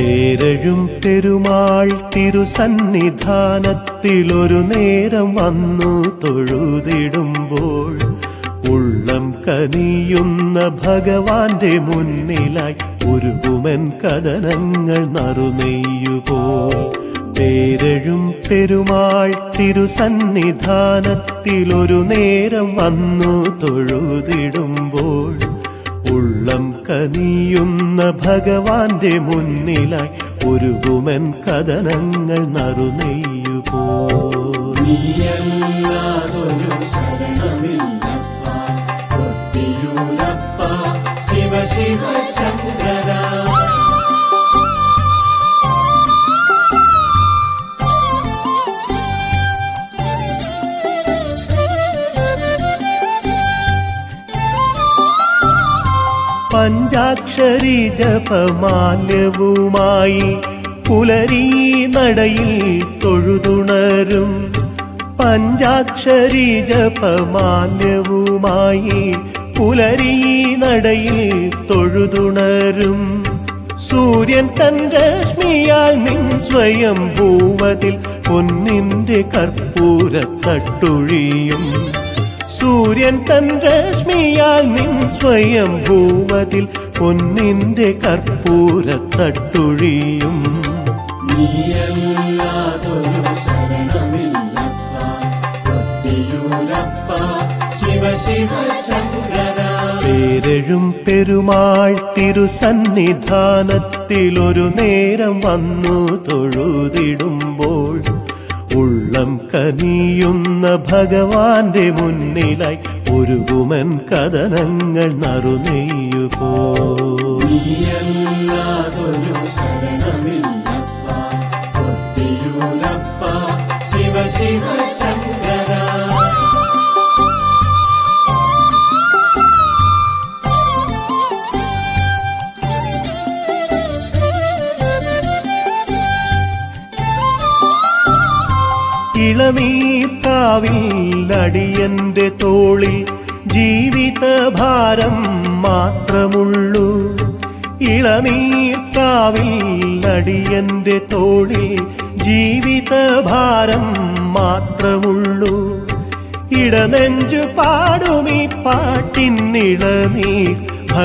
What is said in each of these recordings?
പേരഴും പെരുമാൾ തിരുസന്നിധാനത്തിലൊരു നേരം വന്നു തൊഴുതിടുമ്പോൾ ഉള്ളം കനിയുന്ന ഭഗവാന്റെ മുന്നിലായി ഉരുകുമൻ കഥനങ്ങൾ നറുനെയ്യുപോൽ പേരഴും പെരുമാൾ തിരുസന്നിധാനത്തിലൊരു നേരം വന്നു തൊഴുതിടുമ്പോൾ ഉള്ളം കനിയുന്ന ഭഗവാന്റെ മുന്നിലായി ഒരുകുമൻ കഥനങ്ങൾ നറുനെയ്യുപോ നീയല്ലാതൊരു ശരണമില്ലപ്പ കൊട്ടിയൂരപ്പ ശിവ ശിവ ശങ്കര പഞ്ചാക്ഷരി ജപമാല്യവുമായി പുലരീ നടയിൽ തൊഴുതുണരും പഞ്ചാക്ഷരി ജപമാല്യവുമായി പുലരീ നടയിൽ തൊഴുതുണരും സൂര്യൻ തൻ രശ്മിയാൽ നിൻ സ്വയം ഭൂവതിൽ പൊന്നിന്റെ കർപ്പൂരത്തട്ടുഴിയും സൂര്യൻ തൻ രശ്മിയാൽ നിൻ സ്വയം ഭൂവതിൽ പൊന്നിന്റെ കർപ്പൂരത്തട്ടുഴിയും നീയല്ലാതൊരു ശരണമില്ലപ്പ കൊട്ടിയൂരപ്പ ശിവ ശിവ ശങ്കര പേരഴും പെരുമാൾ തിരുസന്നിധാനത്തിലൊരു നേരം വന്നു തൊഴുതിടുമ്പോൾ ഉള്ളം കനിയുന്ന ഭഗവാന്റെ മുന്നിലായി ഒരുകുമൻ കഥനങ്ങൾ നറുനെയ്യുപോ നീയല്ലാതൊരു ശരണമില്ലപ്പ കൊട്ടിയൂരപ്പ ശിവ ശിവ ശങ്കര ഇളനീർക്കാവിൽ അടിയന്റെ തോളിൽ ജീവിതഭാരം മാത്രമുള്ളൂ ഇളനീർക്കാവിൽ അടിയന്റെ തോളിൽ ജീവിതഭാരം മാത്രമുള്ളൂ ഇടനെഞ്ചു പാടുമീ പാട്ടിനിളനീർ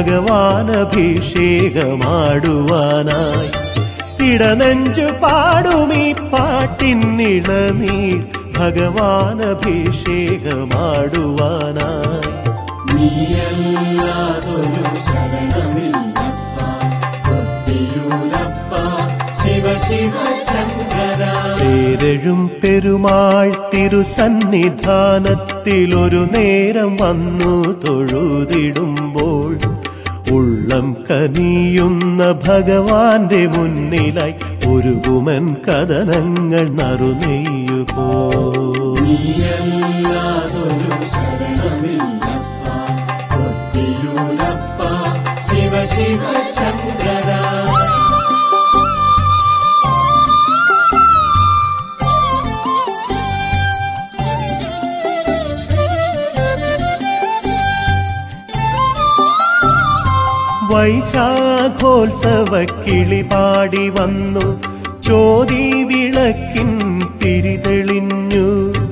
ഭഗവാനഭിഷേകമാടുവാനായി ഇടനെഞ്ചു പാടുമീ പാട്ടിനിളനീർ ഭഗവാനഭിഷേകമാടുവാനായി നീയല്ലാതൊരു ശരണമില്ലപ്പ കൊട്ടിയൂരപ്പ ശിവ ശിവ ശങ്കര പേരഴും പെരുമാൾ തിരുസന്നിധാനത്തിലൊരു നേരം വന്നു തൊഴുതിടുമ്പോൾ ഉള്ളം കനിയുന്ന ഭഗവാന്റെ മുന്നിലായി ഒരുകുമൻ കഥനങ്ങൾ നറുനെയ്യുപോ നീയല്ലാതൊരു ശരണമില്ലപ്പ കൊട്ടിയൂരപ്പ ശിവ ശിവ ശങ്കര വൈശാഖോത്സവ കിളിപാടി വന്നു ചോതി വിളക്കിൻ തിരിതെളിഞ്ഞു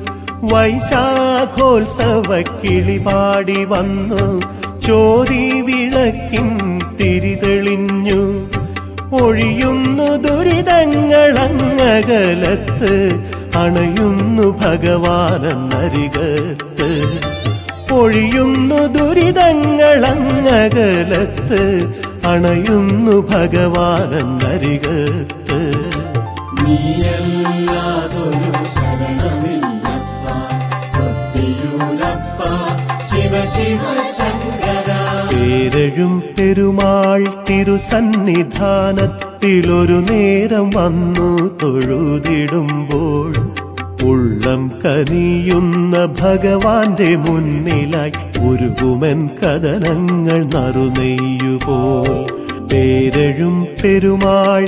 വൈശാഖോത്സവ കിളിപാടി വന്നു ചോതി വിളക്കിൻ തിരിതെളിഞ്ഞു ഒഴിയുന്നു ദുരിതങ്ങളങ്ങകലത്ത് അണയുന്നു ഭഗവാനെന്നരികത്ത് ഒഴിയുന്നു ദുരിതങ്ങളങ്ങകലത്ത് അണയുന്നു ഭഗവാനെന്നരികത്ത് നീയല്ലാതൊരു ശരണമില്ലപ്പ കൊട്ടിയൂരപ്പ ശിവ ശിവ ശങ്കര പേരഴും പെരുമാൾ തിരുസന്നിധാനത്തിലൊരു നേരം വന്നു തൊഴുതിടുമ്പോൾ ഉള്ളം കനിയുന്ന ഭഗവാന്റെ മുന്നിലായി ഒരുകുമൻ കഥനങ്ങൾ നറുനെയ്യുപോൽ പേരഴും പെരുമാൾ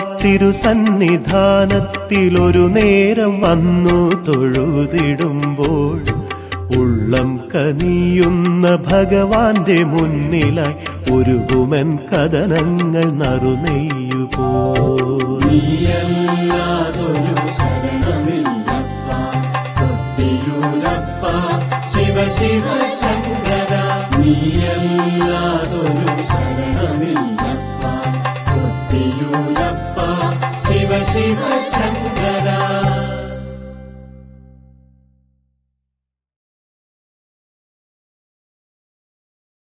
തിരുസന്നിധാനത്തിലൊരു നേരം വന്നു തൊഴുതിടുമ്പോൾ ഉള്ളം കനിയുന്ന ഭഗവാന്റെ മുന്നിലായി ഒരുകുമൻ കഥനങ്ങൾ നറുനെയ്യുപോ നീയല്ലാതൊരു ശരണമില്ലപ്പ കൊട്ടിയൂരപ്പ ശിവ ശിവ ശങ്കര നീയല്ലാതൊരു ശരണമില്ലപ്പ കൊട്ടിയൂരപ്പ ശിവ ശിവ ശങ്കര